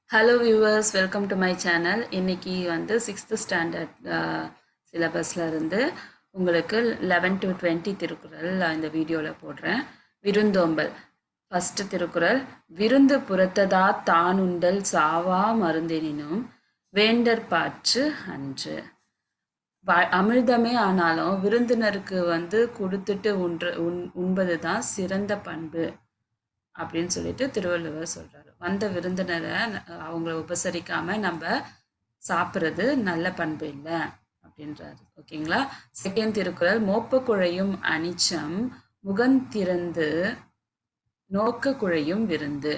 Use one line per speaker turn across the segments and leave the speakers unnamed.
hello viewers welcome to my channel இன்னைக்கு வந்து sixth standard சிலபஸில் இருந்து உங்களுக்கு லெவன் டு டுவெண்ட்டி திருக்குறள் இந்த வீடியோவில் போடுறேன் விருந்தோம்பல் ஃபஸ்ட்டு திருக்குறள் விருந்து புறத்ததா தானுண்டல் சாவா மருந்தெனினும் வேண்டற்பாற்று அன்று வ- அமிர்தமே ஆனாலும் விருந்தினருக்கு வந்து கொடுத்துட்டு உண்ற உண் உண்பது தான் சிறந்த பண்பு அப்படின்னு சொல்லிட்டு திருவள்ளுவர் சொல்றாரு வந்த விருந்தினரை ந- அவங்கள உபசரிக்காம நம்ம சாப்பிட்றது நல்ல பண்பு இல்லை அப்படின்றாரு ஓகேங்களா செகண்ட் திருக்குறள் மோப்ப குழையும் அனிச்சம் முகந்திறந்து நோக்க குழையும் விருந்து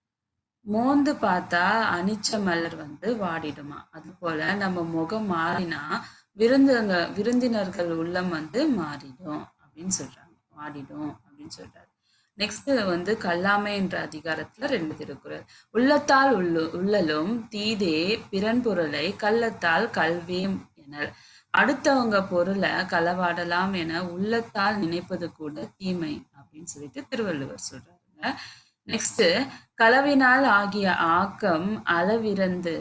மோந்து பார்த்தா அனிச்ச மலர் வந்து வாடிடுமா அது போல நம்ம முகம் மாறினா விருந்துங்க விருந்தினர்கள் உள்ளம் வந்து மாறிடும் அப்படின்னு சொல்றாங்க வாடிடும் அப்படின்னு சொல்றாரு நெக்ஸ்ட் வந்து கல்லாமை என்ற அதிகாரத்துல ரெண்டு திருக்குறள் உள்ளத்தால் உள்ளு உள்ளலும் தீதே பிறன் பொருளை கள்ளத்தால் கல்வேம் எனல் அடுத்தவங்க பொருளை களவாடலாம் என உள்ளத்தால் நினைப்பது கூட தீமை அப்படின்னு சொல்லிட்டு திருவள்ளுவர் சொல்றாருங்க நெக்ஸ்ட் களவினால் ஆகிய ஆக்கம் அளவிறந்து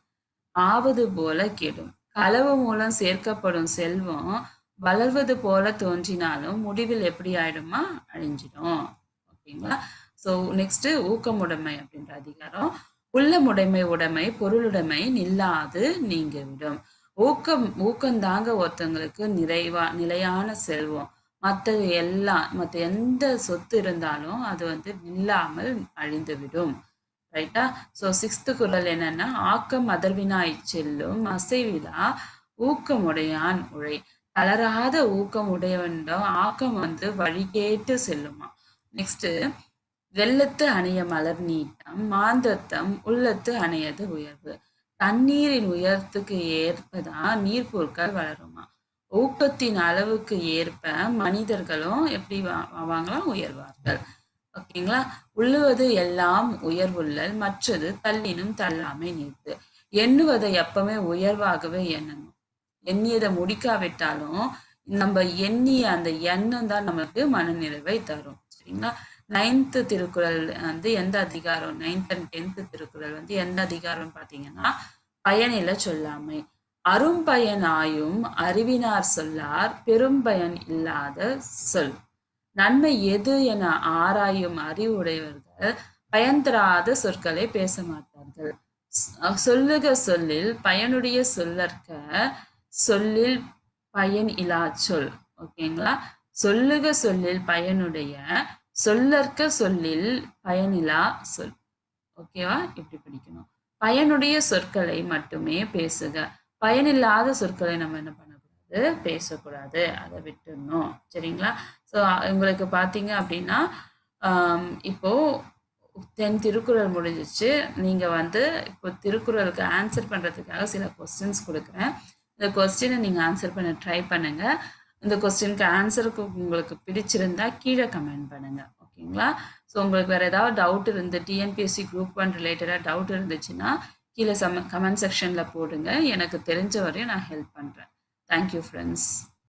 ஆவது போல கெடும் களவு மூலம் சேர்க்கப்படும் செல்வம் வளர்வது போல தோன்றினாலும் முடிவில் எப்படி ஆயிடுமா அழிஞ்சிடும் ஓகேங்களா ஸோ நெக்ஸ்ட் ஊக்கமுடைமை அப்படின்ற அதிகாரம் உள்ளமுடைமை உடைமை பொருளுடைமை நில்லாது நீங்கிவிடும் ஊக்கம் ஊக்கந்தாங்க ஒருத்தங்களுக்கு நிறைவா நிலையான செல்வம் மற்றது எல்லாம் மற்ற எந்த சொத்து இருந்தாலும் அது வந்து நில்லாமல் அழிந்துவிடும் ரைட்டா ஸோ சிக்ஸ்த்து குரல் என்னன்னா ஆக்கம் அதர்வினாய் செல்லும் அசைவிலா ஊக்கமுடையான் உழை தளராத ஊக்கம் உடையவனிடம் ஆக்கம் வந்து வழிகேட்டு செல்லுமா நெக்ஸ்ட் வெள்ளத்து அணைய மலர் நீட்டம் மாந்தத்தம் உள்ளத்து அணையது உயர்வு தண்ணீரின் உயரத்துக்கு ஏற்பதான் நீர்ப்பொருட்கள் வளருமா ஊக்கத்தின் அளவுக்கு ஏற்ப மனிதர்களும் எப்படி வா- ஆவாங்களாம் உயர்வார்கள் ஓகேங்களா உள்ளுவது எல்லாம் உயர்வுள்ளல் மற்றது தள்ளினும் தள்ளாமை நீர்த்து எண்ணுவதை எப்பவுமே உயர்வாகவே எண்ணணும் எண்ணியதை முடிக்காவிட்டாலும் நம்ம எண்ணிய அந்த எண்ணம் தான் நமக்கு மனநிறைவை தரும் சரிங்களா நைன்த்து திருக்குறள் வந்து எந்த அதிகாரம் நைன்த் அண்ட் டென்த்து திருக்குறள் வந்து எந்த அதிகாரம் பார்த்தீங்கன்னா பயனில சொல்லாமை அரும்பயன் ஆயும் அறிவினார் சொல்லார் பெரும்பயன் இல்லாத சொல் நன்மை எது என ஆராயும் அறிவுடையவர்கள் பயன் தராத சொற்களை பேச மாட்டார்கள் சொ- சொல்லுக சொல்லில் பயனுடைய சொல்லற்க சொல்லில் பயன் இலா சொல் ஓகேங்களா சொல்லுக சொல்லில் பயனுடைய சொல்லற்க சொல்லில் பயனிலா சொல் ஓகேவா இப்படி படிக்கணும் பயனுடைய சொற்களை மட்டுமே பேசுக பயனில்லாத சொற்களை நம்ம என்ன பண்ணக்கூடாது பேசக்கூடாது அதை விட்டுடணும் சரிங்களா ஸோ உங்களுக்கு பார்த்தீங்க அப்படின்னா ஆம், இப்போ தென் திருக்குறள் முடிஞ்சிச்சு நீங்க வந்து இப்போ திருக்குறளுக்கு ஆன்சர் பண்றதுக்காக சில கொஸ்டின்ஸ் கொடுக்குறேன் இந்த கொஸ்டினை நீங்க ஆன்சர் பண்ண ட்ரை பண்ணுங்க இந்த கொஸ்டினுக்கு ஆன்சருக்கு உங்களுக்கு பிடிச்சிருந்தா கீழே கமெண்ட் பண்ணுங்க ஓகேங்களா ஸோ உங்களுக்கு வேற ஏதாவது டவுட் இருந்து டிஎன்பிஎஸ்சி குரூப் ஒன் ரிலேட்டடாக டவுட் இருந்துச்சுன்னா கீழே சம கமெண்ட் செக்ஷனில் போடுங்க எனக்கு தெரிஞ்ச வரையும் நான் ஹெல்ப் பண்ணுறேன் தேங்க்யூ ஃப்ரெண்ட்ஸ்